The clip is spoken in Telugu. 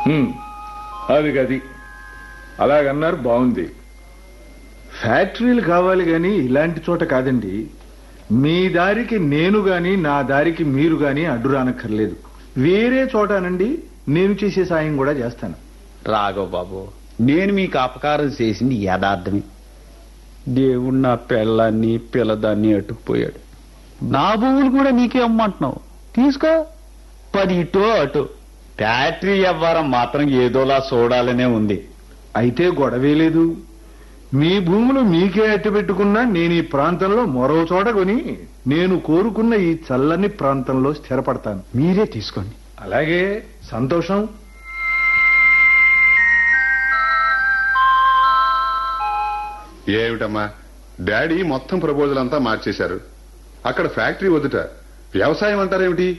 హ్మ్, అది గది అలాగన్నారు బాగుంది ఫ్యాక్టరీలు కావాలి గాని ఇలాంటి చోట కాదండి మీ దారికి నేను గాని నా దారికి మీరు గాని అడ్డు రానక్కర్లేదు వేరే చోటనండి నేను చేసే సాయం కూడా చేస్తాను రాఘవ్ బాబు నేను మీకు అపకారం చేసింది యథార్థమే దేవుడు నా పిల్లాన్ని పిల్లదాన్ని అట్టుకుపోయాడు నా భూములు కూడా నీకే అమ్మంటున్నావు తీసుకో పది ఇటో అటు ఫ్యాక్టరీ వ్యవహారం మాత్రం ఏదోలా చూడాలనే ఉంది అయితే గొడవే లేదు మీ భూములు మీకే అట్టి పెట్టుకున్నా నేను ఈ ప్రాంతంలో మరో చోట కొని నేను కోరుకున్న ఈ చల్లని ప్రాంతంలో స్థిరపడతాను మీరే తీసుకోండి అలాగే సంతోషం ఏమిటమ్మా డాడీ మొత్తం ప్రపోజల్ అంతా మార్చేశారు అక్కడ ఫ్యాక్టరీ వద్దుట వ్యవసాయం అంటారేమిటి